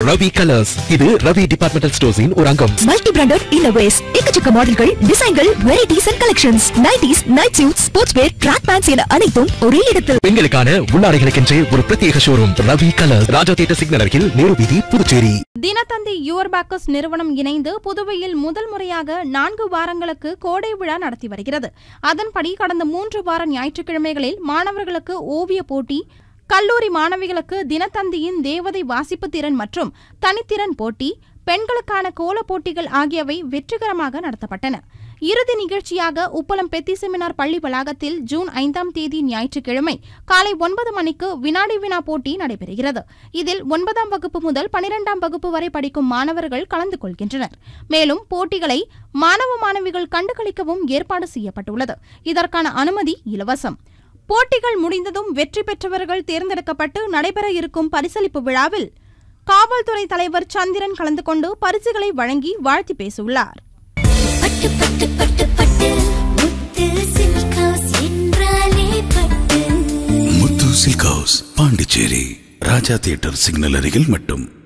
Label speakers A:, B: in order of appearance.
A: Ravi colours இது Ravi departmental ஸ்டோர்ஸின் ஒரு அங்கம்
B: மல்டி பிராண்டட் இன்னோவேஸ் எக்கச்சக்க மாடல்கள் டிசைன்கள் varieties and collections nighties night suit sports wear track pants என அனைத்தும் ஒரே இடத்தில்
A: பெண்களுக்கான உள்ளாடைகளுக்கென்றே ஒரு பிரத்யேக showroom Ravi colours Raja theatre signal அருகில் நேரு வீதி புதுச்சேரி
C: தினத்தந்தி யுவர் பேக்கர்ஸ் நிறுவனம் இணைந்து புதுவையில் முதல் முறையாக நான்கு வாரங்களுக்கு கோடை விழா நடத்தி வருகிறது அதன்படி கடந்த மூன்று வார ஞாயிற்றுக்கிழமைகளில் மாணவர்களுக்கு ஓவிய போட்டி கல்லூரி மாணவிகளுக்கு தினத்தந்தியின் தேவதை வாசிப்பு திறன் மற்றும் தனித்திறன் போட்டி பெண்களுக்கான கோல போட்டிகள் ஆகியவை வெற்றிகரமாக நடத்தப்பட்டன இறுதி நிகழ்ச்சியாக உப்பளம் பெத்தி செமினார் பள்ளி வளாகத்தில் ஜூன் ஐந்தாம் தேதி ஞாயிற்றுக்கிழமை காலை ஒன்பது மணிக்கு வினாடி வினா போட்டி நடைபெறுகிறது இதில் ஒன்பதாம் வகுப்பு முதல் பனிரெண்டாம் வகுப்பு வரை படிக்கும் மாணவர்கள் கலந்து கொள்கின்றனர் மேலும் போட்டிகளை மாணவ மாணவிகள் கண்டுகளிக்கவும் ஏற்பாடு செய்யப்பட்டுள்ளது இதற்கான அனுமதி இலவசம் போட்டிகள் முடிந்ததும் வெற்றி பெற்றவர்கள் தேர்ந்தெடுக்கப்பட்டு நடைபெற இருக்கும் பரிசளிப்பு விழாவில் காவல்துறை தலைவர் சந்திரன் கலந்து கொண்டு பரிசுகளை வழங்கி வாழ்த்தி பேசியுள்ளார்
D: பட்டு பட்டு பட்டு பட்டு முத்து சில்க் ஹவுஸ் என்றாலே Pattu
E: Muthu silk house Pondicherry Raja theatre signal அருகில் மட்டும்